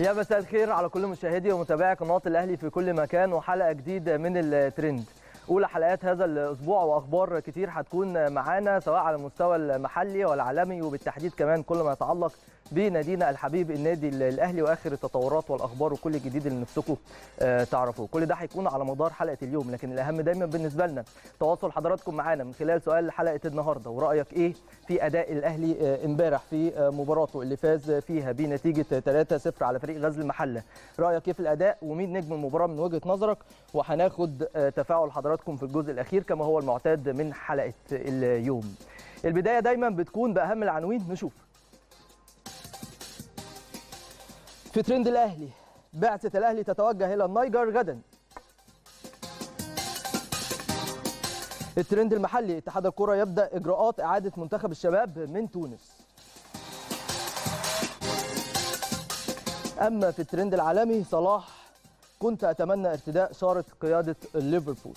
يا مساء الخير على كل مشاهدي ومتابعي قناه الاهلي في كل مكان وحلقه جديده من الترند اولى حلقات هذا الاسبوع واخبار كتير هتكون معانا سواء على المستوى المحلي والعالمي وبالتحديد كمان كل ما يتعلق بنادينا الحبيب النادي الاهلي واخر التطورات والاخبار وكل الجديد اللي نفسكم تعرفوه كل ده هيكون على مدار حلقه اليوم لكن الاهم دايما بالنسبه لنا تواصل حضراتكم معانا من خلال سؤال حلقه النهارده ورايك ايه في اداء الاهلي امبارح في مباراته اللي فاز فيها بنتيجه 3-0 على فريق غزل المحله رايك ايه في الاداء ومين نجم المباراه من وجهه نظرك وهناخد تفاعل حضراتكم في الجزء الاخير كما هو المعتاد من حلقه اليوم البدايه دايما بتكون باهم العناوين نشوف في ترند الاهلي بعثه الاهلي تتوجه الى النيجر غدا الترند المحلي اتحاد الكره يبدا اجراءات اعاده منتخب الشباب من تونس اما في الترند العالمي صلاح كنت اتمنى ارتداء شاره قياده ليفربول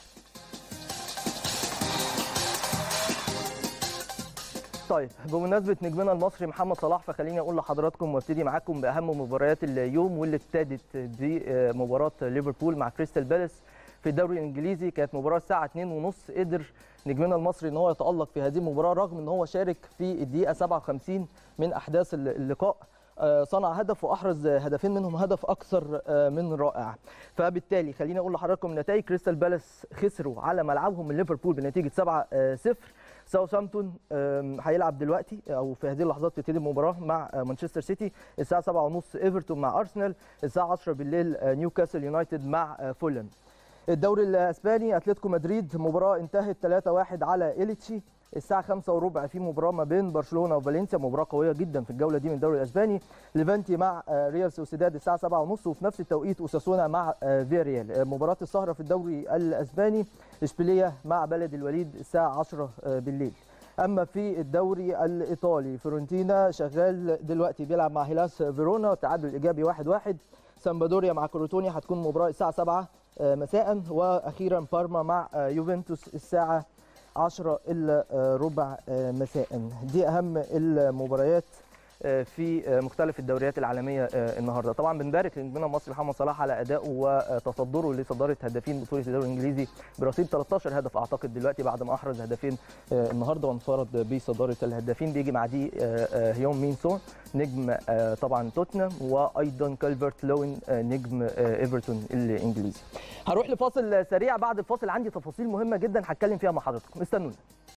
طيب بمناسبه نجمنا المصري محمد صلاح فخليني اقول لحضراتكم وابتدي معاكم باهم مباريات اليوم واللي ابتدت بمباراه ليفربول مع كريستال بالاس في الدوري الانجليزي كانت مباراه الساعه 2:30 قدر نجمنا المصري ان هو يتالق في هذه المباراه رغم ان هو شارك في الدقيقه 57 من احداث اللقاء صنع هدف واحرز هدفين منهم هدف اكثر من رائع فبالتالي خليني اقول لحضراتكم نتائج كريستال بالاس خسروا على ملعبهم من ليفربول بنتيجه 7-0 ساوثهامبتون هيلعب دلوقتي او في هذه اللحظات تبتدي المباراه مع مانشستر سيتي الساعه 7:30 ايفرتون مع ارسنال الساعه 10 بالليل نيوكاسل يونايتد مع فولهام الدوري الاسباني اتلتيكو مدريد مباراه انتهت 3-1 على إيليتشي الساعة 5 وربع في مباراة ما بين برشلونة وفالنسيا مباراة قوية جدا في الجولة دي من الدوري الاسباني ليفانتي مع ريال سوسيداد الساعة 7:30 وفي نفس التوقيت اوساسونا مع فياريال مباراة السهرة في الدوري الاسباني اشبيلية مع بلد الوليد الساعة 10 بالليل اما في الدوري الايطالي فيورنتينا شغال دلوقتي بيلعب مع هيلاس فيرونا تعادل ايجابي 1-1 سامبادوريا مع كروتوني هتكون مباراة الساعة 7 مساء واخيرا بارما مع يوفنتوس الساعه 10 الا ربع مساء دي اهم المباريات في مختلف الدوريات العالميه النهارده طبعا بنبارك لنجمنا المصري محمد صلاح على ادائه وتصدره لصداره هدافين بطوله الدوري الانجليزي برصيد 13 هدف اعتقد دلوقتي بعد ما احرز هدفين النهارده وانفرد بصداره الهدافين بيجي مع دي هيوم مين سون نجم طبعا توتنهام وايضا كالفرت لوين نجم ايفرتون الانجليزي هروح لفاصل سريع بعد الفاصل عندي تفاصيل مهمه جدا هتكلم فيها مع حضراتكم استنونا